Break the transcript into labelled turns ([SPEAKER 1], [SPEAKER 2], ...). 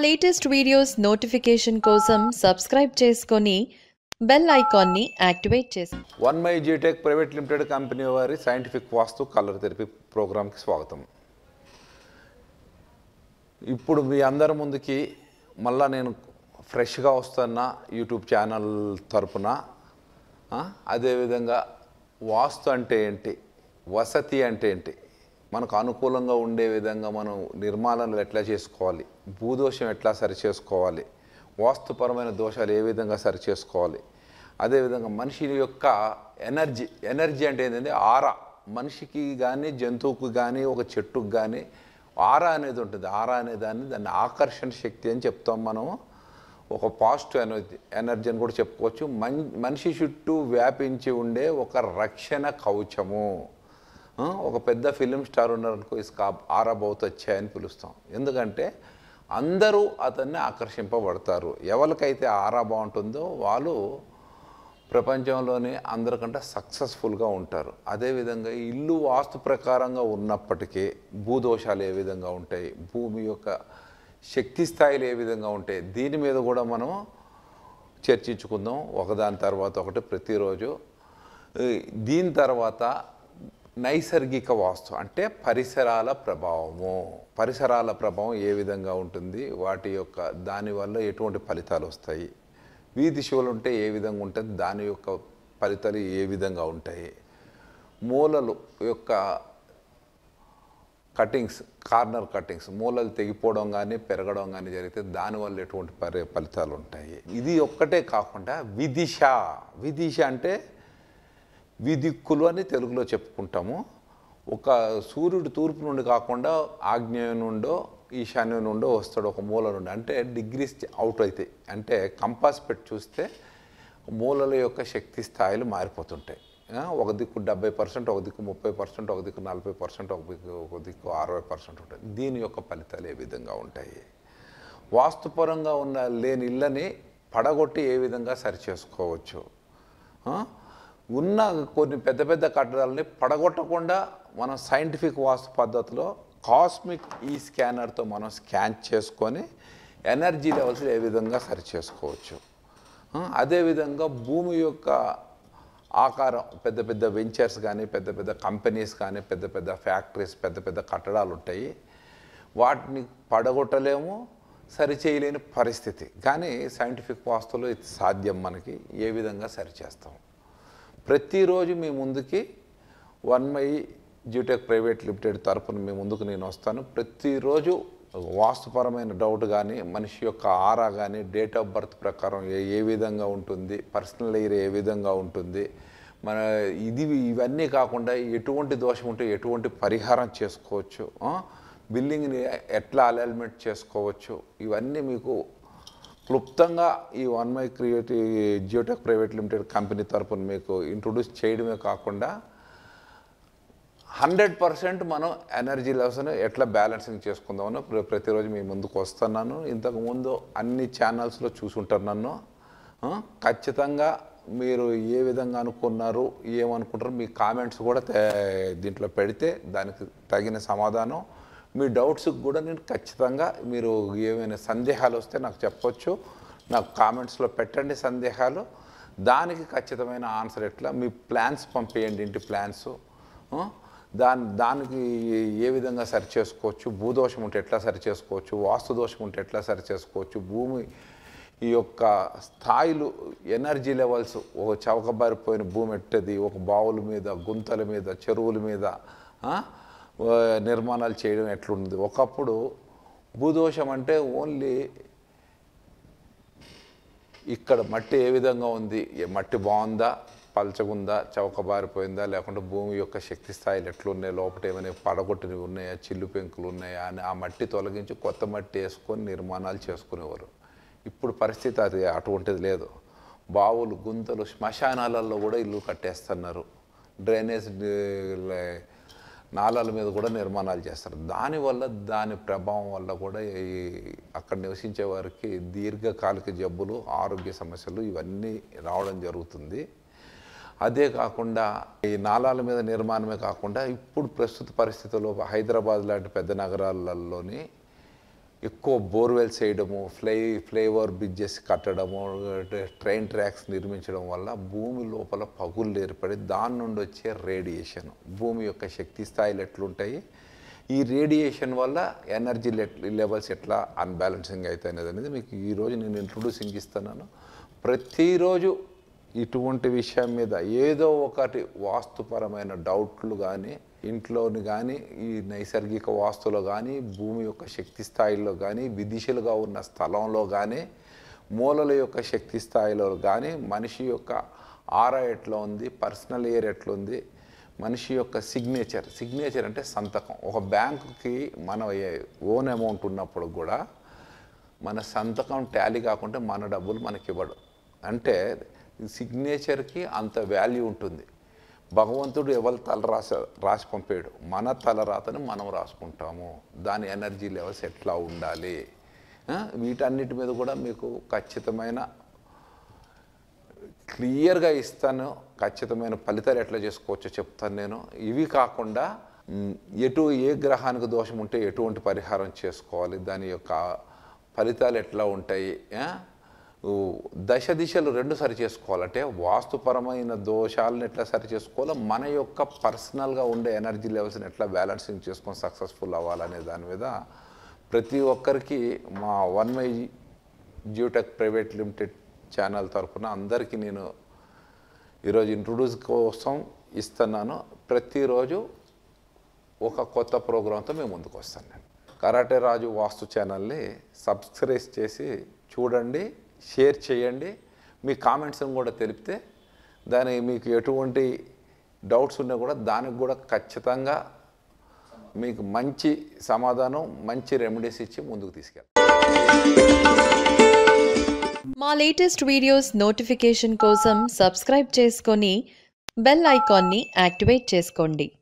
[SPEAKER 1] Latest videos notification కోసం subscribe చేసుకొని bell ఐకాన్ని యాక్టివేట్ చేసి
[SPEAKER 2] వన్ మై జీటెక్ ప్రైవేట్ లిమిటెడ్ కంపెనీ వారి సైంటిఫిక్ వాస్తు కలర్ థెరపీ ప్రోగ్రామ్కి స్వాగతం ఇప్పుడు మీ అందరి ముందుకి మళ్ళా నేను ఫ్రెష్గా వస్తున్న యూట్యూబ్ ఛానల్ తరపున ఆ, అదేవిధంగా వాస్తు అంటే ఏంటి వసతి అంటే ఏంటి మనకు అనుకూలంగా ఉండే విధంగా మనం నిర్మాణాలు ఎట్లా చేసుకోవాలి భూదోషం ఎట్లా సరి చేసుకోవాలి వాస్తుపరమైన దోషాలు ఏ విధంగా సరి చేసుకోవాలి అదేవిధంగా మనిషి యొక్క ఎనర్జీ ఎనర్జీ అంటే ఏంటంటే ఆరా మనిషికి కానీ జంతువుకు కానీ ఒక చెట్టుకు కానీ ఆరా అనేది ఉంటుంది ఆరా అనే దాన్ని దాన్ని ఆకర్షణ శక్తి అని చెప్తాం మనము ఒక పాజిటివ్ ఎనర్జీ ఎనర్జీ అని కూడా చెప్పుకోవచ్చు మన్ మనిషి చుట్టూ వ్యాపించి ఉండే ఒక రక్షణ కవచము ఆ, ఒక పెద్ద ఫిలిం స్టార్ ఉన్నారనుకో ఇసుక ఆరా బౌత్ వచ్చాయని పిలుస్తాం ఎందుకంటే అందరూ అతన్ని ఆకర్షింపబడతారు ఎవరికైతే ఆరా బాగుంటుందో వాళ్ళు ప్రపంచంలోనే అందరికంటే సక్సెస్ఫుల్గా ఉంటారు అదేవిధంగా ఇల్లు వాస్తు ప్రకారంగా ఉన్నప్పటికీ భూదోషాలు ఏ విధంగా ఉంటాయి భూమి యొక్క శక్తి స్థాయిలు ఏ విధంగా ఉంటాయి దీని మీద కూడా మనం చర్చించుకుందాం ఒకదాని తర్వాత ఒకటి ప్రతిరోజు ఈ దీని తర్వాత నైసర్గిక వాస్తు అంటే పరిసరాల ప్రభావము పరిసరాల ప్రభావం ఏ విధంగా ఉంటుంది వాటి యొక్క దానివల్ల ఎటువంటి ఫలితాలు వస్తాయి వీధి శివులు ఉంటే ఏ విధంగా ఉంటుంది దాని యొక్క ఫలితాలు ఏ విధంగా ఉంటాయి మూలలు యొక్క కటింగ్స్ కార్నర్ కటింగ్స్ మూలలు తెగిపోవడం కానీ పెరగడం కానీ జరిగితే దానివల్ల ఎటువంటి పరి ఫలితాలు ఉంటాయి ఇది ఒక్కటే కాకుండా విదిశ విదిశ అంటే విదిక్కులు అని తెలుగులో చెప్పుకుంటాము ఒక సూర్యుడు తూర్పు నుండి కాకుండా ఆగ్నేయం నుండో ఈశాన్యం నుండో వస్తాడు ఒక మూల నుండి అంటే డిగ్రీస్ అవుట్ అవుతాయి అంటే కంపాస్ పెట్టి చూస్తే మూలల యొక్క శక్తి స్థాయిలు మారిపోతుంటాయి ఆ, ఒక దిక్కు డెబ్బై పర్సెంట్ ఒక దిక్కు ముప్పై పర్సెంట్ ఒక దిక్కు నలభై పర్సెంట్ ఒక దిక్కు ఒక దిక్కు అరవై పర్సెంట్ ఉంటాయి దీని యొక్క ఫలితాలు ఏ విధంగా ఉంటాయి వాస్తుపరంగా ఉన్న లేని ఇళ్ళని పడగొట్టి ఏ విధంగా సరిచేసుకోవచ్చు ఆ? ఉన్న కొన్ని పెద్ద పెద్ద కట్టడాలని పడగొట్టకుండా మనం సైంటిఫిక్ వాస్తు పద్ధతిలో కాస్మిక్ ఈ స్కానర్తో మనం స్కాన్ చేసుకొని ఎనర్జీ లెవెల్స్ ఏ విధంగా సరి చేసుకోవచ్చు ఆ, అదేవిధంగా భూమి యొక్క ఆకారం పెద్ద పెద్ద వెంచర్స్ కానీ పెద్ద పెద్ద కంపెనీస్ కానీ పెద్ద పెద్ద ఫ్యాక్టరీస్ పెద్ద పెద్ద కట్టడాలు ఉంటాయి వాటిని పడగొట్టలేము సరి చేయలేని పరిస్థితి కానీ సైంటిఫిక్ వాస్తులో ఇది సాధ్యం మనకి ఏ విధంగా సరి చేస్తాం ప్రతిరోజు మీ ముందుకి వన్ మై జీటెక్ ప్రైవేట్ లిమిటెడ్ తరపున మీ ముందుకు నేను వస్తాను ప్రతిరోజు వాస్తుపరమైన డౌట్ కానీ మనిషి యొక్క ఆరా కానీ డేట్ ఆఫ్ బర్త్ ప్రకారం ఏ ఏ విధంగా ఉంటుంది పర్సనల్ ఏరియా ఏ విధంగా ఉంటుంది మన ఇది ఇవన్నీ కాకుండా ఎటువంటి దోషం ఉంటే ఎటువంటి పరిహారం చేసుకోవచ్చు ఆ? బిల్డింగ్ని ఎట్లా అలైన్మెంట్ చేసుకోవచ్చు ఇవన్నీ మీకు క్లుప్తంగా ఈ one my creative Geotech private limited company తరపున మీకు ఇంట్రొడ్యూస్ చేయడమే కాకుండా హండ్రెడ్ పర్సెంట్ మనం ఎనర్జీ లెవెల్స్ని ఎట్లా బ్యాలెన్సింగ్ చేసుకుందామని ప్ర- ప్రతిరోజు మీ ముందుకు వస్తున్నాను ఇంతకుముందు అన్ని ఛానల్స్లో చూసుంటారు నన్ను ఆ, ఖచ్చితంగా మీరు ఏ విధంగా అనుకున్నారు ఏమనుకుంటారు మీ కామెంట్స్ కూడా తే- దీంట్లో పెడితే దానికి తగిన సమాధానం మీ డౌట్స్కి కూడా నేను ఖచ్చితంగా మీరు ఏమైనా సందేహాలు వస్తే నాకు చెప్పొచ్చు నాకు కామెంట్స్లో పెట్టండి సందేహాలు దానికి ఖచ్చితమైన ఆన్సర్ ఎట్లా మీ ప్లాన్స్ పంపేయండి ఇంటి ప్లాన్స్ దాని దానికి ఏ విధంగా సరి చేసుకోవచ్చు భూదోషం ఉంటే ఎట్లా సరి చేసుకోవచ్చు వాస్తు దోషం ఉంటే ఎట్లా సరి చేసుకోవచ్చు భూమి ఈ యొక్క స్థాయిలు ఎనర్జీ లెవెల్స్ ఒక చవకబారిపోయిన భూమి ఎట్టది ఒక బావుల మీద గుంతల మీద చెరువుల మీద ఆ, ఆ, నిర్మాణాలు చేయడం ఎట్లుంది ఒకప్పుడు భూదోషం అంటే ఓన్లీ ఇక్కడ మట్టి ఏ విధంగా ఉంది ఏ మట్టి బాగుందా పల్చగుందా చౌకబారిపోయిందా లేకుంటే భూమి యొక్క శక్తి స్థాయిలు ఎట్లున్నాయి లోపల ఏమైనా పడగొట్టినవి ఉన్నాయా చిల్లు పెంకులు ఉన్నాయా అని ఆ మట్టి తొలగించి కొత్త మట్టి వేసుకొని నిర్మాణాలు చేసుకునేవారు ఇప్పుడు పరిస్థితి అది అటువంటిది లేదు బావులు గుంతలు శ్మశానాలలో కూడా ఇల్లు కట్టేస్తున్నారు డ్రైనేజ్ డి- నాలాల మీద కూడా నిర్మాణాలు చేస్తారు దానివల్ల దాని ప్రభావం వల్ల కూడా ఈ అక్కడ నివసించే వారికి దీర్ఘకాలిక జబ్బులు ఆరోగ్య సమస్యలు ఇవన్నీ రావడం జరుగుతుంది అదే కాకుండా ఈ నాలాల మీద నిర్మాణమే కాకుండా ఇప్పుడు ప్రస్తుత పరిస్థితుల్లో హైదరాబాద్ లాంటి పెద్ద నగరాలలోని ఎక్కువ బోర్వెల్స్ వేయడము ఫ్లై ఫ్లైఓవర్ బ్రిడ్జెస్ కట్టడము ట్రైన్ ట్రాక్స్ నిర్మించడం వల్ల భూమి లోపల పగుళ్ళు ఏర్పడి దాని నుండి వచ్చే రేడియేషన్ భూమి యొక్క శక్తి స్థాయిలు ఎట్లుంటాయి ఈ రేడియేషన్ వల్ల ఎనర్జీ లెవెల్స్ ఎట్లా అన్బ్యాలెన్సింగ్ అవుతాయి అనేది మీకు ఈరోజు నేను ఇంట్రొడ్యూసింగ్ ఇస్తున్నాను ప్రతిరోజు ఇటువంటి విషయం మీద ఏదో ఒకటి వాస్తుపరమైన డౌట్లు కానీ ఇంట్లోని కానీ ఈ నైసర్గిక వాస్తులో కానీ భూమి యొక్క శక్తి స్థాయిలో కానీ విదిశలుగా ఉన్న స్థలంలో కానీ మూలల యొక్క శక్తి స్థాయిలో కానీ మనిషి యొక్క ఆరా ఎట్లా ఉంది పర్సనల్ ఇయర్ ఎట్లా ఉంది మనిషి యొక్క సిగ్నేచర్ సిగ్నేచర్ అంటే సంతకం ఒక బ్యాంకుకి మన ఓన్ అమౌంట్ ఉన్నప్పుడు కూడా మన సంతకం టాలీ కాకుంటే మన డబ్బులు మనకి ఇవ్వడు అంటే సిగ్నేచర్కి అంత వాల్యూ ఉంటుంది భగవంతుడు ఎవరి తల రాస రాసి పంపాడు మన తల రాతని మనం రాసుకుంటాము దాని ఎనర్జీ లెవెల్స్ ఎట్లా ఉండాలి ఆ, వీటన్నిటి మీద కూడా మీకు ఖచ్చితమైన క్లియర్గా ఇస్తాను ఖచ్చితమైన ఫలితాలు ఎట్లా చేసుకోవచ్చో చెప్తాను నేను ఇవి కాకుండా మ్, ఎటు ఏ గ్రహానికి దోషం ఉంటే ఎటువంటి పరిహారం చేసుకోవాలి దాని యొక్క ఫలితాలు ఎట్లా ఉంటాయి ఆ? ఊ, దశ దిశలు రెండు సరి చేసుకోవాలంటే వాస్తుపరమైన దోషాలను ఎట్లా సరి చేసుకోవాలో మన యొక్క పర్సనల్గా ఉండే ఎనర్జీ లెవెల్స్ని ఎట్లా బ్యాలెన్సింగ్ చేసుకొని సక్సెస్ఫుల్ అవ్వాలనే దాని మీద ప్రతి ఒక్కరికి మా one my Geotech private limited channel తరఫున అందరికీ నేను ఈరోజు ఇంట్రొడ్యూస్ కోసం ఇస్తున్నాను ప్రతిరోజు ఒక కొత్త ప్రోగ్రాంతో మేము ముందుకు వస్తాను నేను కరాటే రాజు వాస్తు ఛానల్ని సబ్స్క్రైబ్ చేసి చూడండి షేర్ చేయండి మీ కామెంట్స్ని కూడా తెలిపితే దాని మీకు ఎటువంటి డౌట్స్ ఉన్నా కూడా దానికి కూడా ఖచ్చితంగా మీకు మంచి సమాధానం మంచి రెమెడీస్ ఇచ్చి ముందుకు తీసుకెళ్తాం
[SPEAKER 1] మా లేటెస్ట్ వీడియోస్ నోటిఫికేషన్ కోసం సబ్స్క్రైబ్ చేసుకొని బెల్ ఐకాన్ని యాక్టివేట్ చేసుకోండి